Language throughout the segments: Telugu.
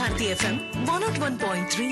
Bharati FM one not one point three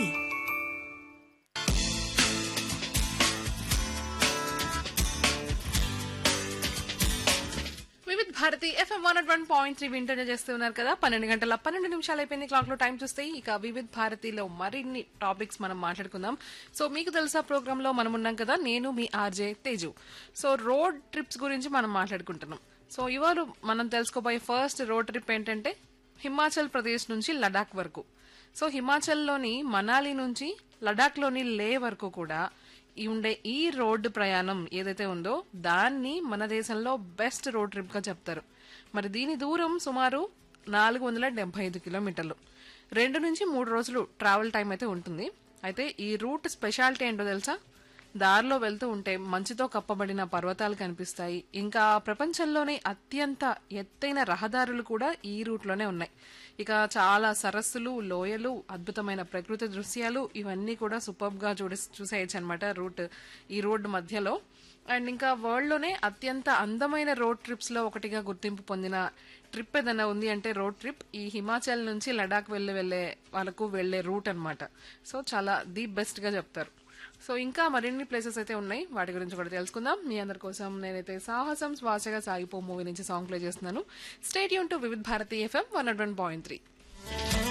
Vividh Bharati FM one one point three వింటనే చేస్తూ ఉన్నారు కదా పన్నెండు గంటల పన్నెండు నిమిషాలు అయిపోయింది క్లాక్ లో టైం చూస్తే ఇక వివిధ్ భారతిలో మరిన్ని టాపిక్స్ మనం మాట్లాడుకుందాం సో మీకు తెలుసా ప్రోగ్రామ్ లో మనం ఉన్నాం కదా నేను మీ RJ Teju so road trips గురించి మనం మాట్లాడుకుంటున్నాం సో ఇవాళ మనం తెలుసుకోబోయే ఫస్ట్ రోడ్ ట్రిప్ ఏంటంటే హిమాచల్ ప్రదేశ్ నుంచి లడాక్ వరకు సో హిమాచల్లోని మనాలి నుంచి లడాక్లోని లే వరకు కూడా ఈ ఉండే ఈ రోడ్డు ప్రయాణం ఏదైతే ఉందో దాన్ని మన దేశంలో బెస్ట్ రోడ్ ట్రిప్ గా చెప్తారు మరి దీని దూరం సుమారు నాలుగు వందల డెబ్బై ఐదు కిలోమీటర్లు రెండు నుంచి మూడు రోజులు ట్రావెల్ టైం అయితే ఉంటుంది అయితే ఈ రూట్ స్పెషాలిటీ ఏంటో తెలుసా దారిలో వెళ్తూ ఉంటే మంచుతో కప్పబడిన పర్వతాలు కనిపిస్తాయి ఇంకా ప్రపంచంలోనే అత్యంత ఎత్తైన రహదారులు కూడా ఈ రూట్లోనే ఉన్నాయి ఇక చాలా సరస్సులు లోయలు అద్భుతమైన ప్రకృతి దృశ్యాలు ఇవన్నీ కూడా సూపర్ గా చూడ చూసేయచ్చు అనమాట రూట్ ఈ రోడ్డు మధ్యలో అండ్ ఇంకా వరల్డ్ లోనే అత్యంత అందమైన రోడ్ ట్రిప్స్ లో ఒకటిగా గుర్తింపు పొందిన ట్రిప్ ఏదైనా ఉంది అంటే రోడ్ ట్రిప్ ఈ హిమాచల్ నుంచి లడాక్ వెళ్ళి వెళ్ళే వాళ్ళకు వెళ్లే రూట్ అన్నమాట సో చాలా ది బెస్ట్ గా చెప్తారు సో ఇంకా మరిన్ని ప్లేసెస్ అయితే ఉన్నాయి వాటి గురించి కూడా తెలుసుకుందాం మీ అందరి కోసం నేనైతే సాహసం శ్వాసగా సాగిపో మూవీ నుంచి సాంగ్ ప్లే చేస్తున్నాను stay tuned to Vividh Bharati FM one one point three